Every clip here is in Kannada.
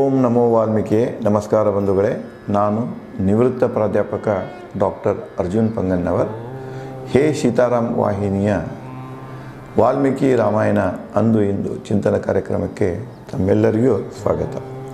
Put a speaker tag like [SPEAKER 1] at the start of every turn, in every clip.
[SPEAKER 1] ಓಂ ನಮೋ ವಾಲ್ಮೀಕಿ ನಮಸ್ಕಾರ ಬಂಧುಗಳೇ ನಾನು ನಿವೃತ್ತ ಪ್ರಾಧ್ಯಾಪಕ ಡಾಕ್ಟರ್ ಅರ್ಜುನ್ ಪಂಗನ್ನವರ್ ಹೇ ಸೀತಾರಾಮ್ ವಾಹಿನಿಯ ವಾಲ್ಮೀಕಿ ರಾಮಾಯಣ ಅಂದು ಇಂದು ಚಿಂತನ ಕಾರ್ಯಕ್ರಮಕ್ಕೆ ತಮ್ಮೆಲ್ಲರಿಗೂ ಸ್ವಾಗತ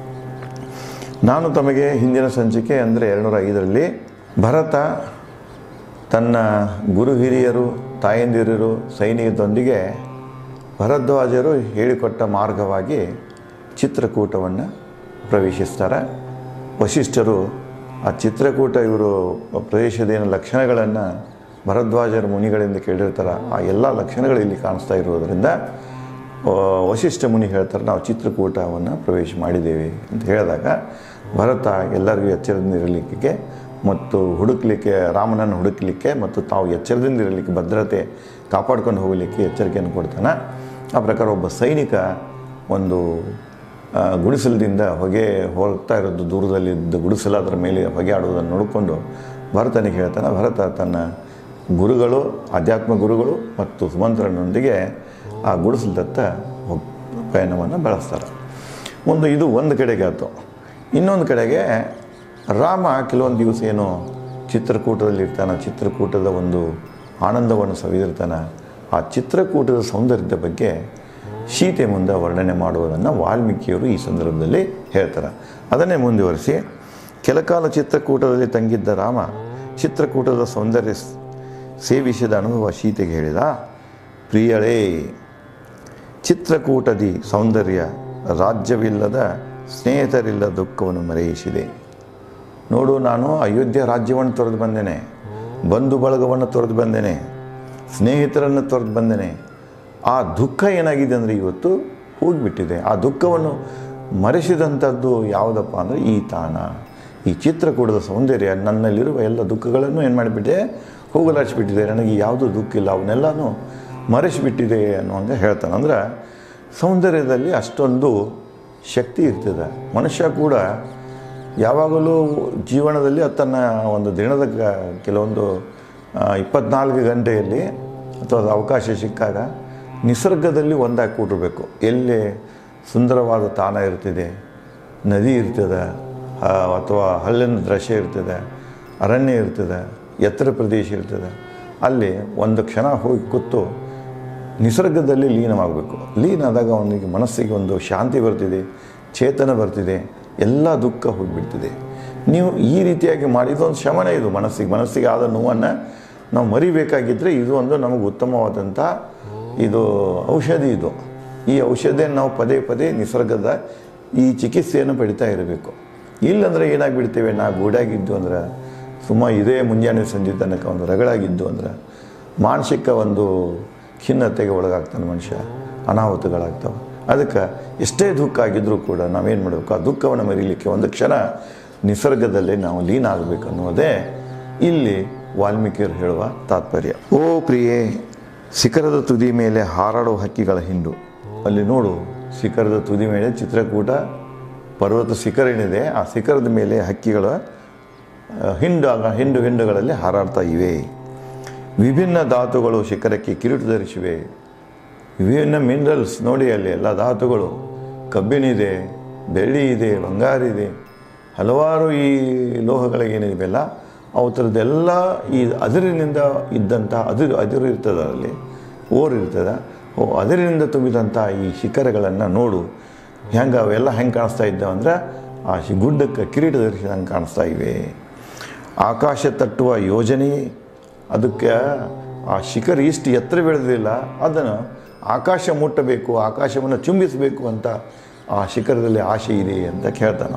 [SPEAKER 1] ನಾನು ತಮಗೆ ಹಿಂದಿನ ಸಂಚಿಕೆ ಅಂದರೆ ಎರಡುನೂರ ಐದರಲ್ಲಿ ಭರತ ತನ್ನ ಗುರು ಹಿರಿಯರು ತಾಯಂದಿರರು ಸೈನಿಕದೊಂದಿಗೆ ಭರದ್ವಾಜರು ಹೇಳಿಕೊಟ್ಟ ಮಾರ್ಗವಾಗಿ ಚಿತ್ರಕೂಟವನ್ನು ಪ್ರವೇಶಿಸ್ತಾರೆ ವಶಿಷ್ಠರು ಆ ಚಿತ್ರಕೂಟ ಇವರು ಪ್ರದೇಶದ ಏನು ಲಕ್ಷಣಗಳನ್ನು ಭರದ್ವಾಜರ ಮುನಿಗಳಿಂದ ಕೇಳಿರ್ತಾರೆ ಆ ಎಲ್ಲ ಲಕ್ಷಣಗಳು ಇಲ್ಲಿ ಕಾಣಿಸ್ತಾ ಇರುವುದರಿಂದ ಆ, ವಶಿಷ್ಠ ಮುನಿ ಹೇಳ್ತಾರೆ ನಾವು ಚಿತ್ರಕೂಟವನ್ನು ಪ್ರವೇಶ ಮಾಡಿದ್ದೇವೆ ಅಂತ ಹೇಳಿದಾಗ ಭರತ ಎಲ್ಲರಿಗೂ ಎಚ್ಚರದಿಂದ ಇರಲಿಕ್ಕೆ ಮತ್ತು ಹುಡುಕ್ಲಿಕ್ಕೆ ರಾಮನನ್ನು ಹುಡುಕಲಿಕ್ಕೆ ಮತ್ತು ತಾವು ಎಚ್ಚರದಿಂದ ಇರಲಿಕ್ಕೆ ಭದ್ರತೆ ಕಾಪಾಡ್ಕೊಂಡು ಹೋಗಲಿಕ್ಕೆ ಎಚ್ಚರಿಕೆಯನ್ನು ಕೊಡ್ತಾನೆ ಆ ಪ್ರಕಾರ ಒಬ್ಬ ಸೈನಿಕ ಒಂದು ಆ, ಗುಡಿಸಲದಿಂದ ಹೊಗೆ ಹೋಗ್ತಾ ಇರೋದು ದೂರದಲ್ಲಿದ್ದ ಗುಡಿಸಲು ಅದರ ಮೇಲೆ ಹೊಗೆ ಆಡುವುದನ್ನು ನೋಡಿಕೊಂಡು ಭರತನಿಗೆ ಹೇಳ್ತಾನೆ ಭರತ ತನ್ನ ಗುರುಗಳು ಆಧ್ಯಾತ್ಮ ಗುರುಗಳು ಮತ್ತು ಸುಮಂತ್ರನೊಂದಿಗೆ ಆ ಗುಡಿಸಲದತ್ತ ಹೋಗ್ ಪಯಣವನ್ನು ಬೆಳೆಸ್ತಾರೆ ಒಂದು ಇದು ಒಂದು ಕಡೆಗೆ ಆಯಿತು ಇನ್ನೊಂದು ಕಡೆಗೆ ರಾಮ ಕೆಲವೊಂದು ದಿವಸ ಏನು ಚಿತ್ರಕೂಟದಲ್ಲಿ ಇರ್ತಾನೆ ಚಿತ್ರಕೂಟದ ಒಂದು ಆನಂದವನ್ನು ಸವಿದಿರ್ತಾನೆ ಆ ಚಿತ್ರಕೂಟದ ಸೌಂದರ್ಯದ ಬಗ್ಗೆ ಸೀತೆ ಮುಂದೆ ವರ್ಣನೆ ಮಾಡುವುದನ್ನು ವಾಲ್ಮೀಕಿಯವರು ಈ ಸಂದರ್ಭದಲ್ಲಿ ಹೇಳ್ತಾರೆ ಅದನ್ನೇ ಮುಂದುವರಿಸಿ ಕೆಲಕಾಲ ಚಿತ್ರಕೂಟದಲ್ಲಿ ತಂಗಿದ್ದ ರಾಮ ಚಿತ್ರಕೂಟದ ಸೌಂದರ್ಯ ಸ್- ಸೇವಿಸಿದ ಅನುಭವ ಸೀತೆಗೆ ಹೇಳಿದ ಪ್ರಿಯಳೇ ಚಿತ್ರಕೂಟದಿ ಸೌಂದರ್ಯ ರಾಜ್ಯವಿಲ್ಲದ ಸ್ನೇಹಿತರಿಲ್ಲದ ದುಃಖವನ್ನು ಮರೆಯಿಸಿದೆ ನೋಡು ನಾನು ಅಯೋಧ್ಯ ರಾಜ್ಯವನ್ನು ತೊರೆದು ಬಂದೇನೆ ಬಂಧು ಬಳಗವನ್ನು ತೊರೆದು ಬಂದೇನೆ ಸ್ನೇಹಿತರನ್ನು ತೊರೆದು ಬಂದೇನೆ ಆ ದುಃಖ ಏನಾಗಿದೆ ಅಂದರೆ ಇವತ್ತು ಹೋಗಿಬಿಟ್ಟಿದೆ ಆ ದುಃಖವನ್ನು ಮರೆಸಿದಂಥದ್ದು ಯಾವುದಪ್ಪ ಅಂದರೆ ಈ ತಾಣ ಈ ಚಿತ್ರಕೂಟದ ಸೌಂದರ್ಯ ನನ್ನಲ್ಲಿರುವ ಎಲ್ಲ ದುಃಖಗಳನ್ನು ಏನು ಮಾಡಿಬಿಟ್ಟೆ ಹೋಗಲಾಡಿಸ್ಬಿಟ್ಟಿದೆ ನನಗೆ ಯಾವುದೂ ದುಃಖ ಇಲ್ಲ ಅವನ್ನೆಲ್ಲನೂ ಮರೆಸಿಬಿಟ್ಟಿದೆ ಅನ್ನುವಂಗೆ ಹೇಳ್ತಾನೆ ಅಂದ್ರೆ ಸೌಂದರ್ಯದಲ್ಲಿ ಅಷ್ಟೊಂದು ಶಕ್ತಿ ಇರ್ತದೆ ಮನುಷ್ಯ ಕೂಡ ಯಾವಾಗಲೂ ಜೀವನದಲ್ಲಿ ತನ್ನ ಒಂದು ದಿನದ ಕ- ಕೆಲವೊಂದು ಆ, ಇಪ್ಪತ್ನಾಲ್ಕು ಗಂಟೆಯಲ್ಲಿ ಅಥವಾ ಅದು ಅವಕಾಶ ಸಿಕ್ಕಾಗ ನಿಸರ್ಗದಲ್ಲಿ ಒಂದಾಗಿ ಕೂಡಿರ್ಬೇಕು ಎಲ್ಲಿ ಸುಂದರವಾದ ತಾಣ ಇರ್ತಿದೆ ನದಿ ಇರ್ತದೆ ಆ, ಅಥವಾ ಹಳ್ಳಿನ ದೃಶ್ಯ ಇರ್ತದೆ ಅರಣ್ಯ ಇರ್ತದೆ ಎತ್ತರ ಪ್ರದೇಶ ಇರ್ತದೆ ಅಲ್ಲಿ ಒಂದು ಕ್ಷಣ ಹೋಗಿ ಕೂತು ನಿಸರ್ಗದಲ್ಲಿ ಲೀನವಾಗಬೇಕು ಲೀನ ಆದಾಗ ಅವನಿಗೆ ಮನಸ್ಸಿಗೆ ಒಂದು ಶಾಂತಿ ಬರ್ತಿದೆ ಚೇತನ ಬರ್ತಿದೆ ಎಲ್ಲ ದುಃಖ ಹೋಗಿಬಿಡ್ತಿದೆ ನೀವು ಈ ರೀತಿಯಾಗಿ ಮಾಡಿದೊಂದು ಶಮನ ಇದು ಮನಸ್ಸಿಗೆ ಮನಸ್ಸಿಗೆ ಆದ ನೋವನ್ನು ನಾವು ಮರಿಬೇಕಾಗಿದ್ದರೆ ಇದು ಒಂದು ನಮಗೆ ಉತ್ತಮವಾದಂಥ ಇದು ಔಷಧಿ ಇದು ಈ ಔಷಧಿಯನ್ನು ನಾವು ಪದೇ ಪದೇ ನಿಸರ್ಗದ ಈ ಚಿಕಿತ್ಸೆಯನ್ನು ಪಡಿತಾ ಇರಬೇಕು ಇಲ್ಲಂದ್ರೆ ಏನಾಗ್ಬಿಡ್ತೇವೆ ನಾ ಗೂಡಾಗಿದ್ದು ಅಂದ್ರೆ ಸುಮ್ಮ ಇದೇ ಮುಂಜಾನೆ ಸಂಜೆ ತನಕ ಒಂದು ರಗಳಾಗಿದ್ದು ಅಂದ್ರೆ ಮಾನಸಿಕ ಒಂದು ಖಿನ್ನತೆಗೆ ಒಳಗಾಗ್ತಾನೆ ಮನುಷ್ಯ ಅನಾಹುತಗಳಾಗ್ತವೆ ಅದಕ್ಕೆ ಎಷ್ಟೇ ದುಃಖ ಆಗಿದ್ರೂ ಕೂಡ ನಾವೇನು ಮಾಡಬೇಕು ಆ ದುಃಖವನ್ನು ಮರೀಲಿಕ್ಕೆ ಒಂದು ಕ್ಷಣ ನಿಸರ್ಗದಲ್ಲಿ ನಾವು ಲೀನ ಆಗಬೇಕು ಅನ್ನೋದೇ ಇಲ್ಲಿ ವಾಲ್ಮೀಕಿಯರು ಹೇಳುವ ತಾತ್ಪರ್ಯ ಓ ಪ್ರಿಯೆ ಶಿಖರದ ತುದಿ ಮೇಲೆ ಹಾರಾಡುವ ಹಕ್ಕಿಗಳ ಹಿಂಡು ಅಲ್ಲಿ ನೋಡು ಶಿಖರದ ತುದಿ ಮೇಲೆ ಚಿತ್ರಕೂಟ ಪರ್ವತ ಶಿಖರ ಏನಿದೆ ಆ ಶಿಖರದ ಮೇಲೆ ಹಕ್ಕಿಗಳ ಆ, ಹಿಂಡು ಹಿಂಡು ಹಿಂಡುಗಳಲ್ಲಿ ಹಾರಾಡ್ತಾ ಇವೆ ವಿಭಿನ್ನ ಧಾತುಗಳು ಶಿಖರಕ್ಕೆ ಕಿರೀಟ ಧರಿಸಿವೆ ವಿಭಿನ್ನ ಮಿನರಲ್ಸ್ ನೋಡಿ ಅಲ್ಲಿ ಎಲ್ಲ ಧಾತುಗಳು ಕಬ್ಬಿಣಿದೆ ಬೆಳ್ಳಿ ಇದೆ ಬಂಗಾರ ಇದೆ ಹಲವಾರು ಈ ಲೋಹಗಳಿಗೇನಿವೆಲ್ಲ ಅವು ಥರದ್ದೆಲ್ಲ ಈ ಅದಿರಿನಿಂದ ಇದ್ದಂಥ ಅದಿರು ಅದಿರು ಇರ್ತದೆ ಅಲ್ಲಿ ಓರ್ ಇರ್ತದೆ ಓ ಅದಿರಿನಿಂದ ತುಂಬಿದಂಥ ಈ ಶಿಖರಗಳನ್ನು ನೋಡು ಹೆಂಗೆ ಅವೆಲ್ಲ ಹೆಂಗೆ ಕಾಣಿಸ್ತಾ ಇದ್ದಾವೆ ಅಂದ್ರೆ ಆ ಶಿ- ಗುಡ್ಡಕ್ಕೆ ಕಿರೀಟ ಧರಿಸಿದಂಗೆ ಕಾಣಿಸ್ತಾ ಇವೆ ಆಕಾಶ ತಟ್ಟುವ ಯೋಜನೆ ಅದಕ್ಕೆ ಆ ಶಿಖರ ಇಷ್ಟು ಎತ್ತರ ಬೆಳೆದಿಲ್ಲ ಅದನ್ನು ಆಕಾಶ ಮುಟ್ಟಬೇಕು ಆಕಾಶವನ್ನು ಚುಂಬಿಸಬೇಕು ಅಂತ ಆ ಶಿಖರದಲ್ಲಿ ಆಸೆ ಇದೆ ಅಂತ ಕೇಳ್ತಾನೆ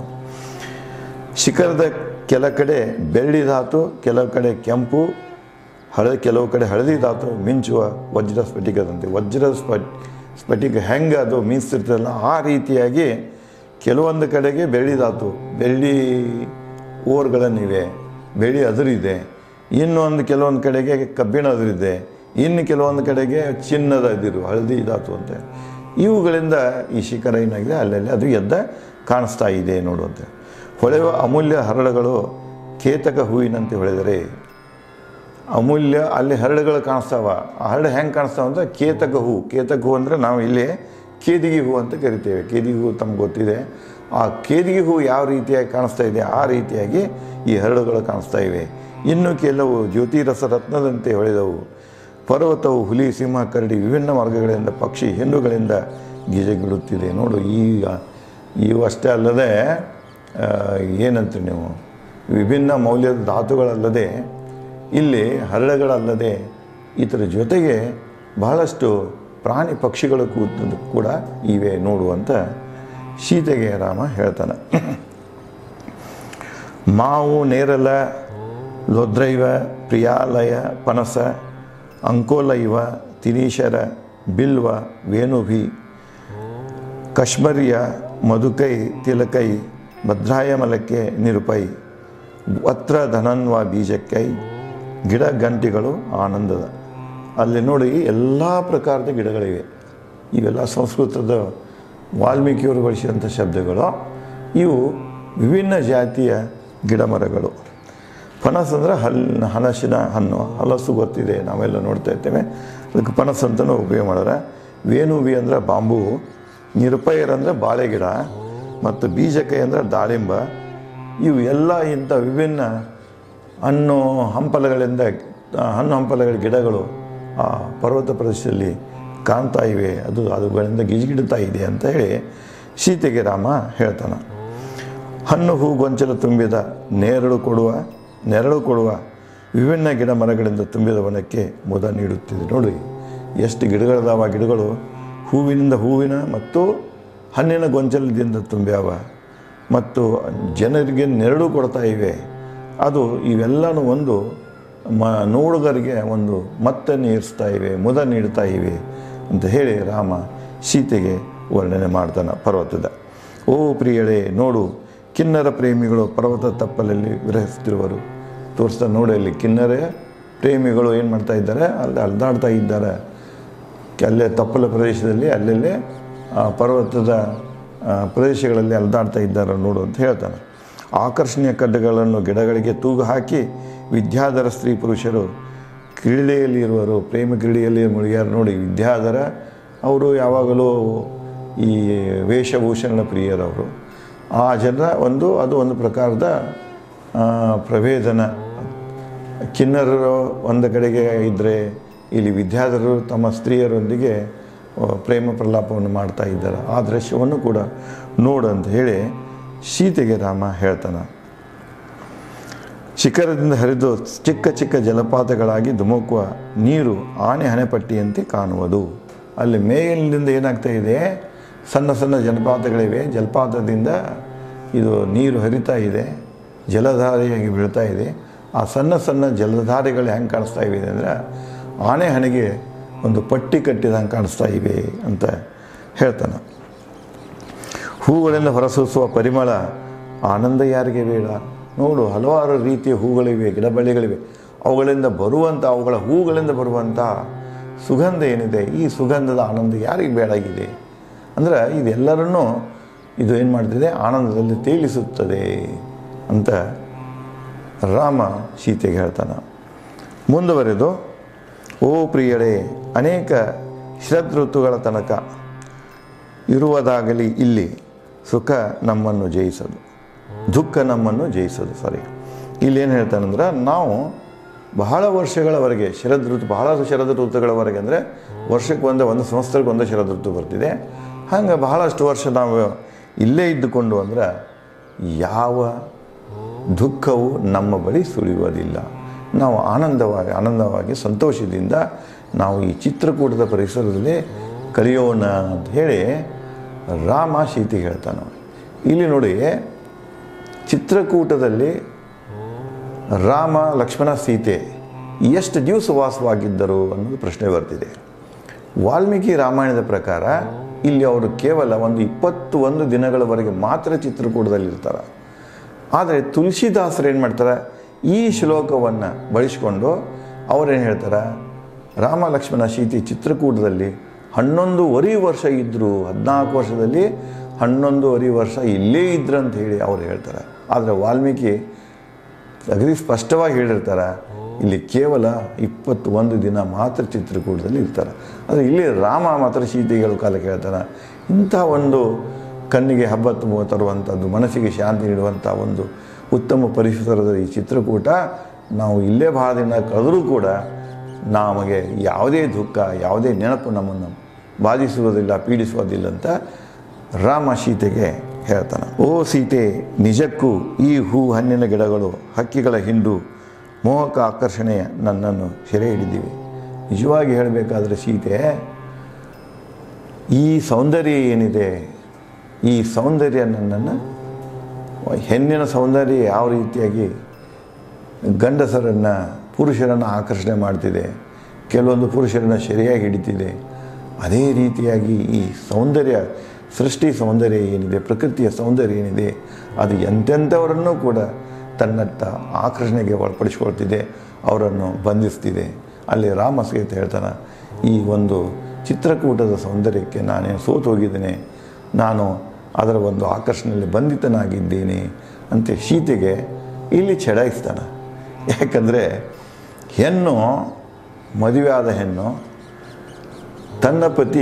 [SPEAKER 1] ಶಿಖರದ ಕೆಲ ಕಡೆ ಬೆಳ್ಳಿ ಧಾತು ಕೆಲವು ಕಡೆ ಕೆಂಪು ಹಳ ಕೆಲವು ಕಡೆ ಹಳದಿ ಧಾತು ಮಿಂಚುವ ವಜ್ರ ಸ್ಫಟಿಕದಂತೆ ವಜ್ರದ ಸ್ಫಟ್ ಸ್ಫಟಿಕ ಹೆಂಗೆ ಅದು ಮಿಂಚ್ತಿರ್ತದಲ್ಲ ಆ ರೀತಿಯಾಗಿ ಕೆಲವೊಂದು ಕಡೆಗೆ ಬೆಳ್ಳಿ ಧಾತು ಬೆಳ್ಳಿ ಓರ್ಗಳನ್ನಿವೆ ಬೆಳ್ಳಿ ಅದುರಿದೆ ಇನ್ನೊಂದು ಕೆಲವೊಂದು ಕಡೆಗೆ ಕಬ್ಬಿಣ ಅದುರಿದೆ ಇನ್ನು ಕೆಲವೊಂದು ಕಡೆಗೆ ಚಿನ್ನದ ಅದಿರು ಹಳದಿ ಧಾತು ಅಂತ ಇವುಗಳಿಂದ ಈ ಶಿಖರ ಏನಾಗಿದೆ ಅಲ್ಲಲ್ಲಿ ಅದು ಎದ್ದ ಕಾಣಿಸ್ತಾ ಇದೆ ನೋಡುವಂತೆ ಹೊಳೆಯುವ ಅಮೂಲ್ಯ ಹರಳುಗಳು ಕೇತಕ ಹೂವಿನಂತೆ ಹೊಳೆದರೆ ಅಮೂಲ್ಯ ಅಲ್ಲಿ ಹರಳುಗಳು ಕಾಣಿಸ್ತಾವ ಆ ಹರಳು ಹೆಂಗೆ ಕಾಣಿಸ್ತಾವ ಅಂದ್ರೆ ಕೇತಕ ಹೂ ಕೇತಕ ಹೂ ಅಂದರೆ ನಾವು ಇಲ್ಲಿ ಕೇದಿಗೆ ಹೂ ಅಂತ ಕರಿತೇವೆ ಕೇದಿಗೆ ಹೂ ತಮ್ಗೆ ಗೊತ್ತಿದೆ ಆ ಕೇದಿಗೆ ಹೂ ಯಾವ ರೀತಿಯಾಗಿ ಕಾಣಿಸ್ತಾ ಇದೆ ಆ ರೀತಿಯಾಗಿ ಈ ಹರಳುಗಳು ಕಾಣಿಸ್ತಾ ಇವೆ ಇನ್ನು ಕೆಲವು ಜ್ಯೋತಿರಸ ರತ್ನದಂತೆ ಹೊಳೆದವು ಪರ್ವತವು ಹುಲಿ ಸಿಂಹ ಕರಡಿ ವಿಭಿನ್ನ ಮಾರ್ಗಗಳಿಂದ ಪಕ್ಷಿ ಹೆಣ್ಣುಗಳಿಂದ ಗಿಜಗಿಡುತ್ತಿದೆ ನೋಡು ಈಗ ಇವು ಅಷ್ಟೇ ಅಲ್ಲದೆ ಆ, ಏನಂತೀರಿ ನೀವು ವಿಭಿನ್ನ ಮೌಲ್ಯದ ಧಾತುಗಳಲ್ಲದೆ ಇಲ್ಲಿ ಹರಳುಗಳಲ್ಲದೆ ಇದರ ಜೊತೆಗೆ ಬಹಳಷ್ಟು ಪ್ರಾಣಿ ಪಕ್ಷಿಗಳು ಕೂತದ್ದು ಕೂಡ ಇವೆ ನೋಡುವಂತ ಸೀತೆಗೆ ರಾಮ ಹೇಳ್ತಾನೆ ಮಾವು ನೇರಲ ಲೊದ್ರೈವ ಪ್ರಿಯಾಲಯ ಪನಸ ಅಂಕೋಲೈವ ತಿನೀಶರ ಬಿಲ್ವ ವೇಣುಭಿ ಕಶ್ಮರಿಯ ಮಧುಕೈ ತಿಲಕೈ ಭದ್ರಾಯಮಲಕ್ಕೆ ನಿರುಪೈ ವತ್ರ ಧನನ್ವ ಬೀಜಕ್ಕೈ ಗಿಡ ಗಂಟಿಗಳು ಆನಂದದ ಅಲ್ಲಿ ನೋಡಿ ಎಲ್ಲ ಪ್ರಕಾರದ ಗಿಡಗಳಿವೆ ಇವೆಲ್ಲ ಸಂಸ್ಕೃತದ ವಾಲ್ಮೀಕಿಯವರು ಬಳಸಿದಂಥ ಶಬ್ದಗಳು ಇವು ವಿಭಿನ್ನ ಜಾತಿಯ ಗಿಡ ಮರಗಳು ಫನಸ್ ಅಂದರೆ ಹಲ್ ಹಲಸಿನ ಹಣ್ಣು ಹಲಸು ಗೊತ್ತಿದೆ ನಾವೆಲ್ಲ ನೋಡ್ತಾ ಇರ್ತೇವೆ ಅದಕ್ಕೆ ಪನಸ್ ಅಂತಲೂ ಉಪಯೋಗ ಮಾಡೋರೆ ವೇಣುವಿ ಅಂದರೆ ಬಾಂಬು ನಿರುಪೈರ್ ಅಂದರೆ ಬಾಳೆ ಗಿಡ ಮತ್ತು ಬೀಜಕೈ ಅಂದರೆ ದಾಳಿಂಬ ಇವು ಎಲ್ಲ ಇಂಥ ವಿಭಿನ್ನ ಹಣ್ಣು ಹಂಪಲಗಳಿಂದ ಆ, ಹಣ್ಣು ಹಂಪಲಗಳ ಗಿಡಗಳು ಆ ಪರ್ವತ ಪ್ರದೇಶದಲ್ಲಿ ಕಾಣ್ತಾ ಇವೆ ಅದು ಅದುಗಳಿಂದ ಗಿಜಿಗಿಡುತ್ತಾ ಇದೆ ಅಂತ ಹೇಳಿ ಸೀತೆಗೆ ರಾಮ ಹೇಳ್ತಾನೆ ಹಣ್ಣು ಹೂ ಗೊಂಚಲು ತುಂಬಿದ ನೇರಳು ಕೊಡುವ ನೆರಳು ಕೊಡುವ ವಿಭಿನ್ನ ಗಿಡ ಮರಗಳಿಂದ ತುಂಬಿದ ವನಕ್ಕೆ ಮುದ ನೀಡುತ್ತಿದೆ ನೋಡಿ ಎಷ್ಟು ಗಿಡಗಳದಾವ ಆ ಗಿಡಗಳು ಹೂವಿನಿಂದ ಹೂವಿನ ಮತ್ತು ಹಣ್ಣಿನ ಗೊಂಚಲದಿಂದ ತುಂಬ್ಯಾವ ಮತ್ತು ಜನರಿಗೆ ನೆರಳು ಕೊಡ್ತಾ ಇವೆ ಅದು ಇವೆಲ್ಲನೂ ಒಂದು ಮ ನೋಡುಗರಿಗೆ ಒಂದು ಮತ್ತನ್ನು ಏರಿಸ್ತಾ ಇವೆ ಮುದ ನೀಡ್ತಾ ಇವೆ ಅಂತ ಹೇಳಿ ರಾಮ ಸೀತೆಗೆ ವರ್ಣನೆ ಮಾಡ್ತಾನೆ ಪರ್ವತದ ಓ ಪ್ರಿಯಳೇ ನೋಡು ಕಿನ್ನರ ಪ್ರೇಮಿಗಳು ಪರ್ವತ ತಪ್ಪಲಲ್ಲಿ ವಿರಹಿಸ್ತಿರುವರು ತೋರಿಸ್ತಾ ನೋಡಿ ಅಲ್ಲಿ ಕಿನ್ನರ ಪ್ರೇಮಿಗಳು ಏನು ಮಾಡ್ತಾ ಇದ್ದಾರೆ ಅಲ್ಲಿ ಅಲ್ದಾಡ್ತಾ ಇದ್ದಾರೆ ಅಲ್ಲೇ ತಪ್ಪಲ ಪ್ರದೇಶದಲ್ಲಿ ಅಲ್ಲಲ್ಲೇ ಆ, ಪರ್ವತದ ಆ, ಪ್ರದೇಶಗಳಲ್ಲಿ ಅಲ್ದಾಡ್ತಾ ಇದ್ದಾರೆ ನೋಡು ಅಂತ ಹೇಳ್ತಾನೆ ಆಕರ್ಷಣೀಯ ಕಡ್ಡಗಳನ್ನು ಗಿಡಗಳಿಗೆ ತೂಗು ಹಾಕಿ ವಿದ್ಯಾಧರ ಸ್ತ್ರೀ ಪುರುಷರು ಕ್ರೀಡೆಯಲ್ಲಿ ಇರುವರು ಪ್ರೇಮ ಕ್ರೀಡೆಯಲ್ಲಿ ಮುಳುಗ್ಯಾರ ನೋಡಿ ವಿದ್ಯಾಧರ ಅವರು ಯಾವಾಗಲೂ ಈ ವೇಷಭೂಷಣ ಪ್ರಿಯರವರು ಆ ಜನರ ಒಂದು ಅದು ಒಂದು ಪ್ರಕಾರದ ಆ, ಪ್ರಭೇದನ ಕಿನ್ನರರು ಒಂದು ಕಡೆಗೆ ಇದ್ದರೆ ಇಲ್ಲಿ ವಿದ್ಯಾಧರರು ತಮ್ಮ ಸ್ತ್ರೀಯರೊಂದಿಗೆ ಆ, ಪ್ರೇಮ ಪ್ರಲಾಪವನ್ನು ಮಾಡ್ತಾ ಇದ್ದಾರೆ ಆ ದೃಶ್ಯವನ್ನು ಕೂಡ ನೋಡು ಅಂತ ಹೇಳಿ ಸೀತೆಗೆ ರಾಮ ಹೇಳ್ತಾನೆ ಶಿಖರದಿಂದ ಹರಿದು ಚಿಕ್ಕ ಚಿಕ್ಕ ಜಲಪಾತಗಳಾಗಿ ಧುಮುಕುವ ನೀರು ಆನೆ ಹಣೆಪಟ್ಟಿಯಂತೆ ಕಾಣುವುದು ಅಲ್ಲಿ ಮೇಲಿನಿಂದ ಏನಾಗ್ತಾ ಇದೆ ಸಣ್ಣ ಸಣ್ಣ ಜಲಪಾತಗಳಿವೆ ಜಲಪಾತದಿಂದ ಇದು ನೀರು ಹರಿತಾ ಇದೆ ಜಲಧಾರೆಯಾಗಿ ಬೀಳ್ತಾ ಇದೆ ಆ ಸಣ್ಣ ಸಣ್ಣ ಜಲಧಾರೆಗಳು ಹೆಂಗೆ ಕಾಣಿಸ್ತಾ ಇವೆ ಅಂದರೆ ಆನೆ ಹಣೆಗೆ ಒಂದು ಪಟ್ಟಿ ಕಟ್ಟಿದಂಗೆ ಕಾಣಿಸ್ತಾ ಇವೆ ಅಂತ ಹೇಳ್ತಾನೆ ಹೂಗಳಿಂದ ಹೊರಸೂಸುವ ಪರಿಮಳ ಆನಂದ ಯಾರಿಗೆ ಬೇಡ ನೋಡು ಹಲವಾರು ರೀತಿಯ ಹೂಗಳಿವೆ ಗಿಡಬಳ್ಳಿಗಳಿವೆ ಅವುಗಳಿಂದ ಬರುವಂಥ ಅವುಗಳ ಹೂಗಳಿಂದ ಬರುವಂಥ ಸುಗಂಧ ಏನಿದೆ ಈ ಸುಗಂಧದ ಆನಂದ ಯಾರಿಗೆ ಬೇಡಾಗಿದೆ ಅಂದರೆ ಇದೆಲ್ಲರನ್ನೂ ಇದು ಏನು ಮಾಡ್ತಿದೆ ಆನಂದದಲ್ಲಿ ತೇಲಿಸುತ್ತದೆ ಅಂತ ರಾಮ ಸೀತೆಗೆ ಹೇಳ್ತಾನೆ ಮುಂದುವರೆದು ಓ ಪ್ರಿಯಳೇ ಅನೇಕ ಋತುಗಳ ತನಕ ಇರುವುದಾಗಲಿ ಇಲ್ಲಿ ಸುಖ ನಮ್ಮನ್ನು ಜಯಿಸದು ದುಃಖ ನಮ್ಮನ್ನು ಜಯಿಸದು ಸಾರಿ ಇಲ್ಲಿ ಏನು ಹೇಳ್ತಾನಂದ್ರೆ ನಾವು ಬಹಳ ವರ್ಷಗಳವರೆಗೆ ಶರದ್ ಋತು ಬಹಳ ಶರದ್ ಋತುಗಳವರೆಗೆ ಅಂದರೆ ವರ್ಷಕ್ಕೆ ಒಂದು ಒಂದು ಸಂವತ್ಸರಕ್ಕೆ ಒಂದು ಶರದ್ ಋತು ಬರ್ತಿದೆ ಹಂಗೆ ಬಹಳಷ್ಟು ವರ್ಷ ನಾವು ಇಲ್ಲೇ ಇದ್ದುಕೊಂಡು ಅಂದ್ರೆ ಯಾವ ದುಃಖವು ನಮ್ಮ ಬಳಿ ಸುಳಿಯುವುದಿಲ್ಲ ನಾವು ಆನಂದವಾಗಿ ಆನಂದವಾಗಿ ಸಂತೋಷದಿಂದ ನಾವು ಈ ಚಿತ್ರಕೂಟದ ಪರಿಸರದಲ್ಲಿ ಕಲಿಯೋಣ ಅಂತ ಹೇಳಿ ರಾಮ ಸೀತೆಗೆ ಹೇಳ್ತಾನೆ ಇಲ್ಲಿ ನೋಡಿ ಚಿತ್ರಕೂಟದಲ್ಲಿ ರಾಮ ಲಕ್ಷ್ಮಣ ಸೀತೆ ಎಷ್ಟು ದಿವಸ ವಾಸವಾಗಿದ್ದರು ಅನ್ನೋದು ಪ್ರಶ್ನೆ ಬರ್ತಿದೆ ವಾಲ್ಮೀಕಿ ರಾಮಾಯಣದ ಪ್ರಕಾರ ಇಲ್ಲಿ ಅವರು ಕೇವಲ ಒಂದು ಇಪ್ಪತ್ತು ಒಂದು ದಿನಗಳವರೆಗೆ ಮಾತ್ರ ಚಿತ್ರಕೂಟದಲ್ಲಿ ಇರ್ತಾರೆ ಆದರೆ ತುಳಸಿದಾಸರು ಏನು ಮಾಡ್ತಾರೆ ಈ ಶ್ಲೋಕವನ್ನು ಬಳಸ್ಕೊಂಡು ಅವರೇನು ಹೇಳ್ತಾರೆ ರಾಮ ಲಕ್ಷ್ಮಣ ಸೀತೆ ಚಿತ್ರಕೂಟದಲ್ಲಿ ಹನ್ನೊಂದುವರೆ ವರ್ಷ ಇದ್ದರು ಹದಿನಾಲ್ಕು ವರ್ಷದಲ್ಲಿ ಹನ್ನೊಂದುವರೆ ವರ್ಷ ಇಲ್ಲೇ ಇದ್ರು ಅಂತ ಹೇಳಿ ಅವ್ರು ಹೇಳ್ತಾರೆ ಆದರೆ ವಾಲ್ಮೀಕಿ ಅಗದಿ ಸ್ಪಷ್ಟವಾಗಿ ಹೇಳಿರ್ತಾರೆ ಇಲ್ಲಿ ಕೇವಲ ಇಪ್ಪತ್ತು ಒಂದು ದಿನ ಮಾತ್ರ ಚಿತ್ರಕೂಟದಲ್ಲಿ ಇರ್ತಾರೆ ಆದರೆ ಇಲ್ಲಿ ರಾಮ ಮಾತ್ರ ಸೀತೆಗಳು ಕಾಲಕ್ಕೆ ಹೇಳ್ತಾರೆ ಇಂಥ ಒಂದು ಕಣ್ಣಿಗೆ ಹಬ್ಬ ತುಂಬ ತರುವಂಥದ್ದು ಮನಸ್ಸಿಗೆ ಶಾಂತಿ ನೀಡುವಂಥ ಒಂದು ಉತ್ತಮ ಪರಿಸರದ ಈ ಚಿತ್ರಕೂಟ ನಾವು ಇಲ್ಲೇ ಭಾಳ ದಿನ ಕಳೆದರೂ ಕೂಡ ನಮಗೆ ಯಾವುದೇ ದುಃಖ ಯಾವುದೇ ನೆನಪು ನಮ್ಮನ್ನು ಬಾಧಿಸುವುದಿಲ್ಲ ಪೀಡಿಸುವುದಿಲ್ಲ ಅಂತ ರಾಮ ಸೀತೆಗೆ ಹೇಳ್ತಾನೆ ಓ ಸೀತೆ ನಿಜಕ್ಕೂ ಈ ಹೂ ಹಣ್ಣಿನ ಗಿಡಗಳು ಹಕ್ಕಿಗಳ ಹಿಂಡು ಮೋಹಕ ಆಕರ್ಷಣೆಯ ನನ್ನನ್ನು ಸೆರೆ ಹಿಡಿದಿವೆ ನಿಜವಾಗಿ ಹೇಳಬೇಕಾದ್ರೆ ಸೀತೆ ಈ ಸೌಂದರ್ಯ ಏನಿದೆ ಈ ಸೌಂದರ್ಯ ನನ್ನನ್ನು ಹೆಣ್ಣಿನ ಸೌಂದರ್ಯ ಯಾವ ರೀತಿಯಾಗಿ ಗಂಡಸರನ್ನು ಪುರುಷರನ್ನು ಆಕರ್ಷಣೆ ಮಾಡ್ತಿದೆ ಕೆಲವೊಂದು ಪುರುಷರನ್ನು ಸರಿಯಾಗಿ ಹಿಡಿತಿದೆ ಅದೇ ರೀತಿಯಾಗಿ ಈ ಸೌಂದರ್ಯ ಸೃಷ್ಟಿ ಸೌಂದರ್ಯ ಏನಿದೆ ಪ್ರಕೃತಿಯ ಸೌಂದರ್ಯ ಏನಿದೆ ಅದು ಎಂತೆಂಥವರನ್ನೂ ಕೂಡ ತನ್ನತ್ತ ಆಕರ್ಷಣೆಗೆ ಒಳಪಡಿಸ್ಕೊಳ್ತಿದೆ ಅವರನ್ನು ಬಂಧಿಸ್ತಿದೆ ಅಲ್ಲಿ ರಾಮ ಸಹಿತ ಹೇಳ್ತಾನೆ ಈ ಒಂದು ಚಿತ್ರಕೂಟದ ಸೌಂದರ್ಯಕ್ಕೆ ನಾನೇನು ಸೋತು ಹೋಗಿದ್ದೇನೆ ನಾನು ಅದರ ಒಂದು ಆಕರ್ಷಣೆಯಲ್ಲಿ ಬಂಧಿತನಾಗಿದ್ದೇನೆ ಅಂತ ಸೀತೆಗೆ ಇಲ್ಲಿ ಚಡಾಯಿಸ್ತಾನೆ ಯಾಕಂದರೆ ಹೆಣ್ಣು ಮದುವೆ ಆದ ಹೆಣ್ಣು ತನ್ನ ಪತಿ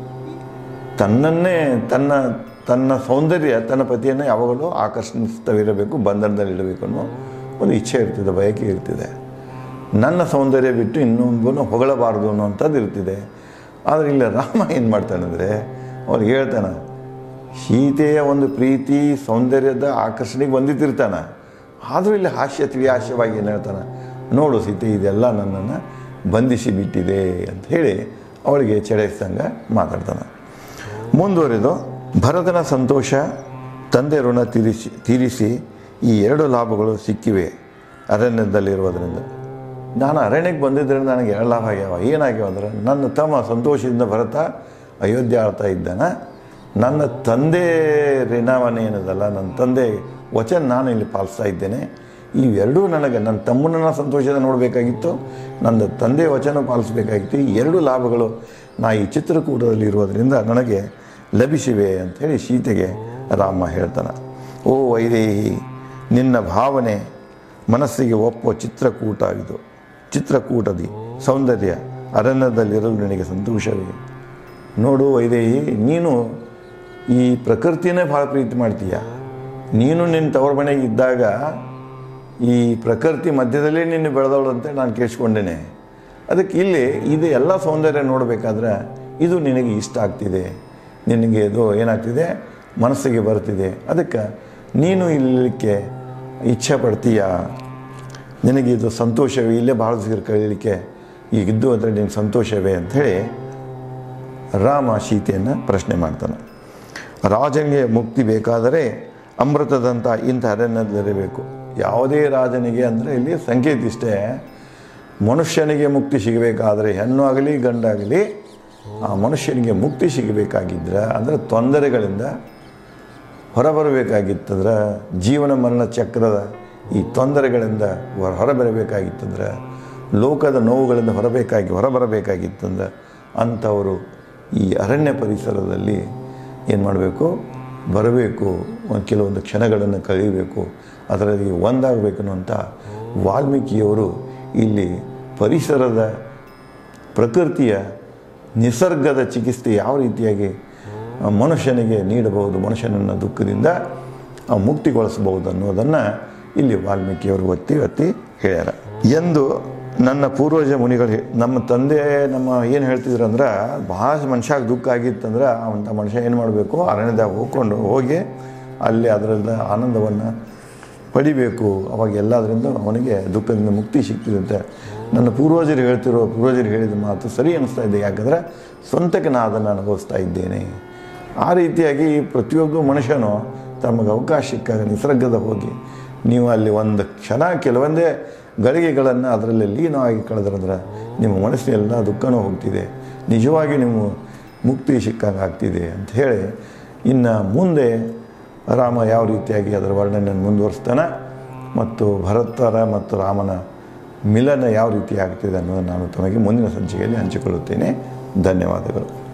[SPEAKER 1] ತನ್ನನ್ನೇ ತನ್ನ ತನ್ನ ಸೌಂದರ್ಯ ತನ್ನ ಪತಿಯನ್ನು ಯಾವಾಗಲೂ ಆಕರ್ಷಿಸ್ತವಿರಬೇಕು ಬಂಧನದಲ್ಲಿಡಬೇಕು ಅನ್ನೋ ಒಂದು ಇಚ್ಛೆ ಇರ್ತಿದೆ ಬಯಕೆ ಇರ್ತಿದೆ ನನ್ನ ಸೌಂದರ್ಯ ಬಿಟ್ಟು ಇನ್ನೊಬ್ಬನು ಹೊಗಳಬಾರ್ದು ಅನ್ನೋಂಥದ್ದು ಇರ್ತಿದೆ ಆದರೆ ಇಲ್ಲಿ ರಾಮ ಏನು ಮಾಡ್ತಾನಂದರೆ ಅವ್ರಿಗೆ ಹೇಳ್ತಾನೆ ಸೀತೆಯ ಒಂದು ಪ್ರೀತಿ ಸೌಂದರ್ಯದ ಆಕರ್ಷಣೆಗೆ ಬಂದಿತ್ತಿರ್ತಾನೆ ಆದರೂ ಇಲ್ಲಿ ಹಾಸ್ಯ ತಿಳಿಹಾಸ್ಯವಾಗಿ ಏನು ಹೇಳ್ತಾನೆ ನೋಡು ಸೀತೆ ಇದೆಲ್ಲ ನನ್ನನ್ನು ಬಂಧಿಸಿ ಬಿಟ್ಟಿದೆ ಅಂತ ಹೇಳಿ ಅವಳಿಗೆ ಚಡೈಸ್ದಂಗೆ ಮಾತಾಡ್ತಾನೆ ಮುಂದುವರೆದು ಭರತನ ಸಂತೋಷ ತಂದೆ ಋಣ ತೀರಿಸಿ ತೀರಿಸಿ ಈ ಎರಡು ಲಾಭಗಳು ಸಿಕ್ಕಿವೆ ಅರಣ್ಯದಲ್ಲಿರುವುದರಿಂದ ನಾನು ಅರಣ್ಯಕ್ಕೆ ಬಂದಿದ್ದರಿಂದ ನನಗೆ ಎರಡು ಲಾಭ ಆಗ್ಯಾವ ಏನಾಗ್ಯಾವ ಅಂದ್ರೆ ನನ್ನ ತಮ್ಮ ಸಂತೋಷದಿಂದ ಭರತ ಅಯೋಧ್ಯೆ ಆಳ್ತಾ ಇದ್ದಾನೆ ನನ್ನ ತಂದೆ ಋಣವನ್ನ ಏನದಲ್ಲ ನನ್ನ ತಂದೆ ವಚನ ನಾನು ಇಲ್ಲಿ ಪಾಲಿಸ್ತಾ ಇದ್ದೇನೆ ಇವೆರಡೂ ನನಗೆ ನನ್ನ ತಮ್ಮನನ್ನ ಸಂತೋಷದ ನೋಡಬೇಕಾಗಿತ್ತು ನನ್ನ ತಂದೆ ವಚನ ಪಾಲಿಸಬೇಕಾಗಿತ್ತು ಈ ಎರಡು ಲಾಭಗಳು ನಾ ಈ ಚಿತ್ರಕೂಟದಲ್ಲಿ ಇರುವುದರಿಂದ ನನಗೆ ಲಭಿಸಿವೆ ಅಂಥೇಳಿ ಸೀತೆಗೆ ರಾಮ ಹೇಳ್ತಾನೆ ಓ ವೈದೇಹಿ ನಿನ್ನ ಭಾವನೆ ಮನಸ್ಸಿಗೆ ಒಪ್ಪುವ ಚಿತ್ರಕೂಟ ಇದು ಚಿತ್ರಕೂಟದಿ ಸೌಂದರ್ಯ ಅರಣ್ಯದಲ್ಲಿರಲು ನಿನಗೆ ಸಂತೋಷವೇ ನೋಡು ವೈದೇಹಿ ನೀನು ಈ ಪ್ರಕೃತಿನೇ ಭಾಳ ಪ್ರೀತಿ ಮಾಡ್ತೀಯ ನೀನು ನಿನ್ನ ತವರ ಮನೆಗೆ ಇದ್ದಾಗ ಈ ಪ್ರಕೃತಿ ಮಧ್ಯದಲ್ಲೇ ನಿನ್ನ ಬೆಳೆದವಳು ಅಂತ ನಾನು ಕೇಳಿಸ್ಕೊಂಡೇನೆ ಅದಕ್ಕೆ ಇಲ್ಲಿ ಇದು ಎಲ್ಲ ಸೌಂದರ್ಯ ನೋಡಬೇಕಾದ್ರೆ ಇದು ನಿನಗೆ ಇಷ್ಟ ಆಗ್ತಿದೆ ನಿನಗೆ ಇದು ಏನಾಗ್ತಿದೆ ಮನಸ್ಸಿಗೆ ಬರ್ತಿದೆ ಅದಕ್ಕೆ ನೀನು ಇಲ್ಲಿಕ್ಕೆ ಇಚ್ಛೆ ಪಡ್ತೀಯ ನಿನಗೆ ಇದು ಸಂತೋಷವೇ ಇಲ್ಲೇ ಭಾಳ ದಿವಸ ಕಳೀಲಿಕ್ಕೆ ಈಗಿದ್ದು ಅಂದರೆ ನಿನಗೆ ಸಂತೋಷವೇ ಅಂಥೇಳಿ ರಾಮ ಸೀತೆಯನ್ನು ಪ್ರಶ್ನೆ ಮಾಡ್ತಾನೆ ರಾಜನಿಗೆ ಮುಕ್ತಿ ಬೇಕಾದರೆ ಅಮೃತದಂಥ ಇಂಥ ಅರಣ್ಯದಲ್ಲಿರಬೇಕು ಯಾವುದೇ ರಾಜನಿಗೆ ಅಂದರೆ ಇಲ್ಲಿ ಸಂಕೇತ ಇಷ್ಟೇ ಮನುಷ್ಯನಿಗೆ ಮುಕ್ತಿ ಸಿಗಬೇಕಾದರೆ ಹೆಣ್ಣು ಆಗಲಿ ಗಂಡಾಗಲಿ ಆ ಮನುಷ್ಯನಿಗೆ ಮುಕ್ತಿ ಸಿಗಬೇಕಾಗಿದ್ರೆ ಅಂದರೆ ತೊಂದರೆಗಳಿಂದ ಹೊರಬರಬೇಕಾಗಿತ್ತಂದ್ರೆ ಜೀವನ ಮರಣ ಚಕ್ರದ ಈ ತೊಂದರೆಗಳಿಂದ ಹೊರ ಹೊರಬರಬೇಕಾಗಿತ್ತಂದ್ರೆ ಲೋಕದ ನೋವುಗಳಿಂದ ಹೊರಬೇಕಾಗಿ ಹೊರಬರಬೇಕಾಗಿತ್ತಂದ್ರೆ ಅಂಥವರು ಈ ಅರಣ್ಯ ಪರಿಸರದಲ್ಲಿ ಏನು ಮಾಡಬೇಕು ಬರಬೇಕು ಒಂದು ಕೆಲವೊಂದು ಕ್ಷಣಗಳನ್ನು ಕಳೆಯಬೇಕು ಅದರಲ್ಲಿ ಒಂದಾಗಬೇಕು ಅನ್ನುವಂಥ ವಾಲ್ಮೀಕಿಯವರು ಇಲ್ಲಿ ಪರಿಸರದ ಪ್ರಕೃತಿಯ ನಿಸರ್ಗದ ಚಿಕಿತ್ಸೆ ಯಾವ ರೀತಿಯಾಗಿ ಆ ಮನುಷ್ಯನಿಗೆ ನೀಡಬಹುದು ಮನುಷ್ಯನನ್ನು ದುಃಖದಿಂದ ಆ ಮುಕ್ತಿಗೊಳಿಸಬಹುದು ಅನ್ನೋದನ್ನು ಇಲ್ಲಿ ವಾಲ್ಮೀಕಿಯವರು ಒತ್ತಿ ಒತ್ತಿ ಹೇಳ್ಯಾರ ಎಂದು ನನ್ನ ಪೂರ್ವಜ ಮುನಿಗಳು ಹೇ- ನಮ್ಮ ತಂದೆ ನಮ್ಮ ಏನು ಹೇಳ್ತಿದ್ರು ಅಂದ್ರೆ ಭಾಳ ಮನುಷ್ಯಾಗ ದುಃಖ ಆಗಿತ್ತಂದ್ರೆ ಅವಂಥ ಮನುಷ್ಯ ಏನು ಮಾಡಬೇಕು ಅರಣ್ಯದಾಗ ಹೋಗ್ಕೊಂಡು ಹೋಗಿ ಅಲ್ಲಿ ಅದರಿಂದ ಆನಂದವನ್ನು ಪಡಿಬೇಕು ಅವಾಗ ಎಲ್ಲದರಿಂದ ಅವನಿಗೆ ದುಃಖದಿಂದ ಮುಕ್ತಿ ಸಿಗ್ತಿದೆ ಅಂತ ನನ್ನ ಪೂರ್ವಜರು ಹೇಳ್ತಿರೋ ಪೂರ್ವಜರು ಹೇಳಿದ ಮಾತು ಸರಿ ಅನ್ನಿಸ್ತಾ ಇದೆ ಯಾಕಂದರೆ ಸ್ವಂತಕ್ಕೆ ನಾನು ಅದನ್ನು ಅನುಭವಿಸ್ತಾ ಇದ್ದೇನೆ ಆ ರೀತಿಯಾಗಿ ಪ್ರತಿಯೊಬ್ಬ ಮನುಷ್ಯನು ತಮಗೆ ಅವಕಾಶ ಸಿಕ್ಕಾಗ ನಿಸರ್ಗದ ಹೋಗಿ ನೀವು ಅಲ್ಲಿ ಒಂದು ಕ್ಷಣ ಕೆಲವೊಂದೇ ಗಳಿಗೆಗಳನ್ನು ಅದರಲ್ಲಿ ಲೀನವಾಗಿ ಕಳೆದ್ರಂದ್ರೆ ನಿಮ್ಮ ಮನಸ್ಸಿನೆಲ್ಲ ದುಃಖನೂ ಹೋಗ್ತಿದೆ ನಿಜವಾಗಿ ನೀವು ಮುಕ್ತಿ ಸಿಕ್ಕಂಗೆ ಆಗ್ತಿದೆ ಅಂತ ಹೇಳಿ ಇನ್ನು ಮುಂದೆ ರಾಮ ಯಾವ ರೀತಿಯಾಗಿ ಅದರ ವರ್ಣನೆಯನ್ನು ಮುಂದುವರಿಸ್ತಾನೆ ಮತ್ತು ಭರತರ ಮತ್ತು ರಾಮನ ಮಿಲನ ಯಾವ ರೀತಿ ಆಗ್ತಿದೆ ಅನ್ನೋದನ್ನು ನಾನು ತಮಗೆ ಮುಂದಿನ ಸಂಚಿಕೆಯಲ್ಲಿ ಹಂಚಿಕೊಳ್ಳುತ್ತೇನೆ ಧನ್ಯವಾದಗಳು